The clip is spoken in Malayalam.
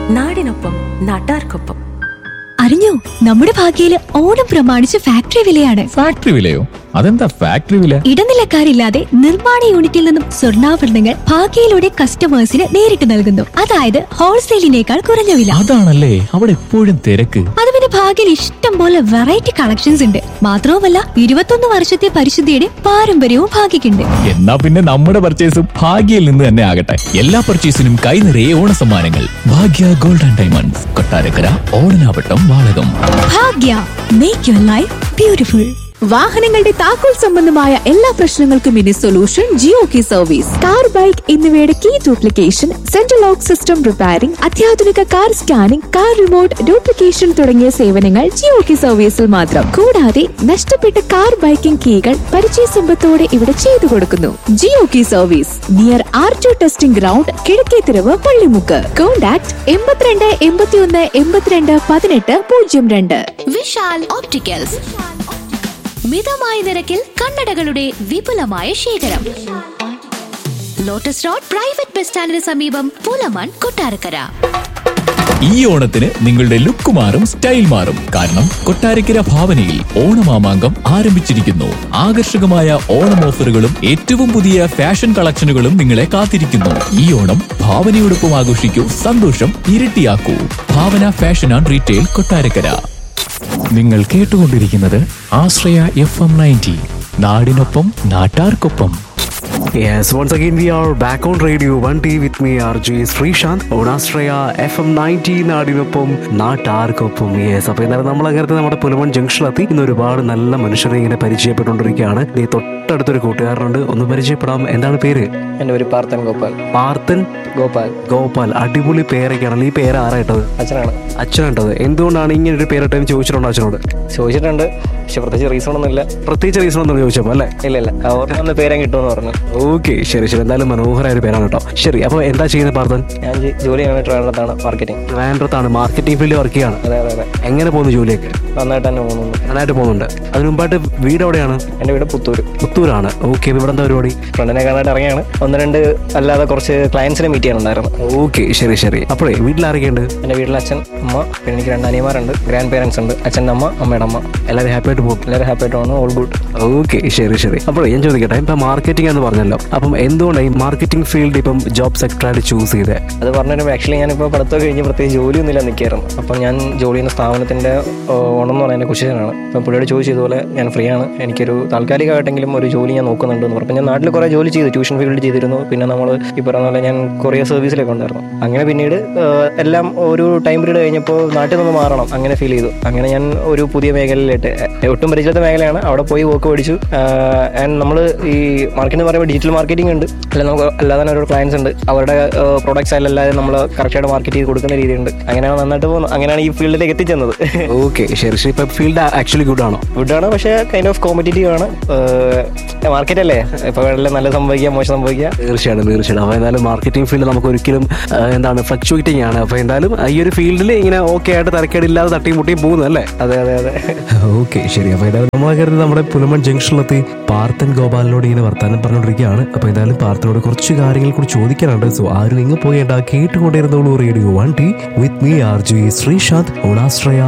നാടിനൊപ്പം നാട്ടാർക്കൊപ്പം അറിഞ്ഞോ നമ്മുടെ ഭാഗ്യയില് ഓണം പ്രമാണിച്ച് ഫാക്ടറി വിലയാണ് ഫാക്ടറി വിലയോ അതെന്താ ഫാക്ടറി വില ഇടനിലക്കാരില്ലാതെ നിർമ്മാണ യൂണിറ്റിൽ നിന്നും സ്വർണ്ണാഭരണങ്ങൾ ഭാഗ്യയിലൂടെ കസ്റ്റമേഴ്സിന് നേരിട്ട് നൽകുന്നു അതായത് ഹോൾസെയിലിനേക്കാൾ കുറഞ്ഞ വില അതാണല്ലേ അവിടെ എപ്പോഴും തിരക്ക് അത് പിന്നെ ഭാഗ്യയിൽ ഇഷ്ടം പോലെ വെറൈറ്റി കളക്ഷൻസ് ഉണ്ട് മാത്രവുമല്ല ഇരുപത്തൊന്ന് വർഷത്തെ പരിശുദ്ധിയുടെ പാരമ്പര്യവും ഭാഗ്യക്കുണ്ട് എന്നാ പിന്നെ നമ്മുടെ പർച്ചേസും ഭാഗ്യയിൽ നിന്ന് തന്നെ ആകട്ടെ എല്ലാ പർച്ചേസിനും കൈ നിറയെ ഓണസമ്മാനങ്ങൾ Bhagya gold and diamonds Kottarakkara Odanavattam Valakam Bhagya make your life beautiful വാഹനങ്ങളുടെ താക്കോൽ സംബന്ധമായ എല്ലാ പ്രശ്നങ്ങൾക്കും ഇനി solution Jio key service car bike എന്നിവയുടെ key duplication central lock system repairing അത്യാധുനിക car scanning car remote duplication തുടങ്ങിയ സേവനങ്ങൾ ജിയോ കി സർവീസിൽ മാത്രം കൂടാതെ നഷ്ടപ്പെട്ട കാർ ബൈക്കിംഗ് കീകൾ പരിചയ സമ്പത്തോടെ ഇവിടെ ചെയ്തു കൊടുക്കുന്നു Jio key service near R two testing ground Kizhakkethiruvu Pallimukku contact എൺപത്തിരണ്ട് എൺപത്തിയൊന്ന് എൺപത്തിരണ്ട് പതിനെട്ട് പൂജ്യം രണ്ട് വിശാൽ ഓപ്റ്റിക്കൽസ് മിതമായ നിരക്കിൽ കണ്ണടകളുടെ വിപുലമായ ശേഖരം ലോട്ടസ് റോഡ് പ്രൈവറ്റ് ബസ് സ്റ്റാൻഡിന് സമീപം പൂലമാൻ കൊട്ടാരക്കര ഈ ഓണത്തിന് നിങ്ങളുടെ ലുക്ക് മാറും സ്റ്റൈൽ മാറും കാരണം കൊട്ടാരക്കര ഭാവനയിൽ ഓണമാമാങ്കം ആരംഭിച്ചിരിക്കുന്നു ആകർഷകമായ ഓണം ഓഫറുകളും ഏറ്റവും പുതിയ ഫാഷൻ കളക്ഷനുകളും നിങ്ങളെ കാത്തിരിക്കുന്നു ഈ ഓണം ഭാവനയോടൊപ്പം ആഘോഷിക്കൂ സന്തോഷം ഇരട്ടിയാക്കൂ Bhavana fashion and retail Kottarakkara നിങ്ങൾ കേട്ടുകൊണ്ടിരിക്കുന്നത് ആശ്രയ എഫ് എം നയൻറ്റി നാടിനൊപ്പം നാട്ടാർക്കൊപ്പം Yes, once again we are back on Radio 1T with me RJ Sreesanth on Astraya FM 90 നാടിനൊപ്പം നാട്ടാർക്കൊപ്പം യെസ് അപ്പോൾ എന്നാലും നമ്മൾ അങ്ങനത്തെ നമ്മുടെ പുലമൺ ജംഗ്ഷനിലെത്തി ഇന്ന് ഒരുപാട് നല്ല മനുഷ്യരെ ഇങ്ങനെ പരിചയപ്പെട്ടുകൊണ്ടിരിക്കുകയാണ് ദേ തൊട്ടടുത്തൊരു കൂട്ടുകാരനുണ്ട് ഒന്ന് പരിചയപ്പെടാം എന്താണ് പേര് എൻ്റെ പേര് പാർത്ഥൻ ഗോപാൽ പാർത്തൻ ഗോപാൽ ഗോപാൽ അടിപൊളി പേരൊക്കെയാണല്ലോ ഈ പേര് ആരായിട്ടത് അച്ഛനാണ് അച്ഛനായിട്ടത് എന്തുകൊണ്ടാണ് ഇങ്ങനെ ഒരു പേരിട്ടെന്ന് ചോദിച്ചിട്ടുണ്ടോ അച്ഛനോട് ചോദിച്ചിട്ടുണ്ട് പക്ഷെ പ്രത്യേകിച്ച് റീസൺ ഒന്നും ഇല്ല പ്രത്യേകിച്ച് റീസൺ ഒന്നും ചോദിച്ചപ്പോൾ അല്ലേ ഇല്ല ഇല്ല ഓർമ്മ ഒന്ന് പേരെ കിട്ടുമെന്ന് പറഞ്ഞു ഓക്കെ ശരി ശരി എന്തായാലും മനോഹരമായ ഒരു പേരാണ് കേട്ടോ ശരി അപ്പോൾ എന്താ ചെയ്യുന്നത് പാർത്തൻ ഞാൻ ജി- ജോലി ചെയ്യുന്ന ട്രിവാൻഡ്രത്താണ് മാർക്കറ്റിംഗ് ട്രിവാൻഡ്രത്താണ് മാർക്കറ്റിംഗ് ഫീൽഡിൽ വർക്ക് ചെയ്യാണ് അതെ അതെ അതെ എങ്ങനെ പോകുന്നു ജോലിയൊക്കെ നന്നായിട്ട് തന്നെ പോകുന്നുണ്ട് നന്നായിട്ട് പോകുന്നുണ്ട് അതിന് മുമ്പായിട്ട് വീട് എവിടെയാണ് എൻ്റെ വീട് പുത്തൂർ പുത്തൂരാണ് ഓക്കെ ഇവിടെ എന്താ പരിപാടി ഫ്രണ്ടിനെ കാണാനായിട്ട് ഇറങ്ങിയാണ് ഒന്ന് രണ്ട് അല്ലാതെ കുറച്ച് ക്ലയൻസിനെ മീറ്റ് ചെയ്യാനുണ്ടായിരുന്നു ഓക്കെ ശരി ശരി അപ്പോഴേ വീട്ടിൽ ആരൊക്കെയുണ്ട് എൻ്റെ വീട്ടിൽ അച്ഛൻ അമ്മ പിന്നെ എനിക്ക് രണ്ട് അനിയന്മാരുണ്ട് ഗ്രാൻഡ് പേരൻസ് ഉണ്ട് അച്ഛൻ്റെ അമ്മ അമ്മയുടെ അമ്മ എല്ലാവരും ഹാപ്പി ആയിട്ട് പോകും എല്ലാവരും ഹാപ്പി ആയിട്ട് പോകുന്നു ഓൾ ഗുഡ് ഓക്കെ ശരി ശരി അപ്പോഴേ ഞാൻ ചോദിക്കട്ടെ ഇപ്പം മാർക്കറ്റിംഗ് എന്ന് പറഞ്ഞല്ലോ അപ്പം എന്തുകൊണ്ടാണ് ഈ മാർക്കറ്റിംഗ് ഫീൽഡ് ഇപ്പം ജോബ് സെക്ടറായിട്ട് ചൂസ് ചെയ്തത് അത് പറഞ്ഞു ആക്ച്വലി ഞാനിപ്പോൾ പഠിത്തം കഴിഞ്ഞ് പ്രത്യേകിച്ച് ജോലിയൊന്നുമില്ല നിൽക്കായിരുന്നു അപ്പം ഞാൻ ജോലി ചെയ്യുന്ന സ്ഥാപനത്തിൻ്റെ ഓണം എന്ന് പറയുന്നത് കുശിതനാണ് അപ്പം പുള്ളിയോട് ചോദിച്ചു ഇതുപോലെ ഞാൻ ഫ്രീ ആണ് എനിക്കൊരു താൽക്കാലികമായിട്ടെങ്കിലും ഒരു ജോലി ഞാൻ നോക്കുന്നുണ്ട് എന്ന് പറഞ്ഞു അപ്പം ഞാൻ നാട്ടിൽ കുറേ ജോലി ചെയ്തു ട്യൂഷൻ ഫീൽഡ് ചെയ്തിരുന്നു പിന്നെ നമ്മൾ ഈ പറയുന്ന പോലെ ഞാൻ കൊറിയർ സർവീസിലൊക്കെ ഉണ്ടായിരുന്നു അങ്ങനെ പിന്നീട് ആഹ്, എല്ലാം ഒരു ടൈം പീരീഡ് കഴിഞ്ഞപ്പോൾ നാട്ടിൽ നിന്ന് മാറണം അങ്ങനെ ഫീൽ ചെയ്തു അങ്ങനെ ഞാൻ ഒരു പുതിയ മേഖലയിലിട്ട് എ- ഒട്ടും പരിചയത്തെ മേഖലയാണ് അവിടെ പോയി വർക്ക് പഠിച്ചു ആൻഡ് നമ്മൾ ഈ മാർക്കറ്റ് എന്ന് പറയുമ്പോൾ ഡിജിറ്റൽ മാർക്കറ്റിംഗ് ഉണ്ട് അല്ല നമുക്ക് അല്ലാതെ തന്നെ ഒരു ക്ലയൻസ് ഉണ്ട് അവരുടെ പ്രോഡക്ട്സ് അല്ലാതെ നമ്മൾ കറക്റ്റായിട്ട് മാർക്കറ്റ് ചെയ്ത് കൊടുക്കുന്ന രീതിയുണ്ട് അങ്ങനെയാണ് നന്നായിട്ട് പോകുന്നത് അങ്ങനെയാണ് ഈ ഫീൽഡിലേക്ക് എത്തിച്ചെന്നത് ഓക്കെ ശരി ശരി ഇപ്പം ഫീൽഡ് ആക്ച്വലി ഗുഡ് ആണോ ഗുഡാണ് പക്ഷേ കൈൻഡ് ഓഫ് കോമ്പറ്റീറ്റീവ് ആണ് മാർക്കറ്റ് അല്ലേ ഇപ്പോൾ എല്ലാം നല്ല സംഭവിക്കുക മോശം സംഭവിക്കുക തീർച്ചയായിട്ടും തീർച്ചയായിട്ടും അപ്പോൾ എന്തായാലും മാർക്കറ്റിംഗ് ഫീൽഡ് നമുക്ക് ഒരിക്കലും ആ, എന്താണ് ഫ്ലക്ച്വേറ്റിംഗ് ആണ് അപ്പോൾ എന്തായാലും ഈ ഒരു ഫീൽഡിൽ ഇങ്ങനെ ഓക്കെ ആയിട്ട് തരക്കേടില്ലാതെ തട്ടിയും മുട്ടിയും പോകുന്നു അല്ലേ അതെ അതെ അതെ ഓക്കെ ശരി അപ്പോൾ എന്തായാലും നമ്മൾ കരുതി നമ്മുടെ പുലമൺ ജംഗ്ഷനിലെത്തി പാർത്ഥൻ ഗോപാലിനോട് ഇങ്ങനെ വർത്താനം പറഞ്ഞുകൊണ്ടിരിക്കുകയാണ് അപ്പോൾ എന്തായാലും പാർത്ഥനോട് കുറച്ച് കാര്യങ്ങൾ കൂടി ചോദിക്കാനുണ്ട് സോ ആരും ഇങ്ങ് പോകേണ്ട കേട്ടുകൊണ്ടിരുന്നോളൂ radio one tea with me R J Sreesanth ഓണാശ്രയ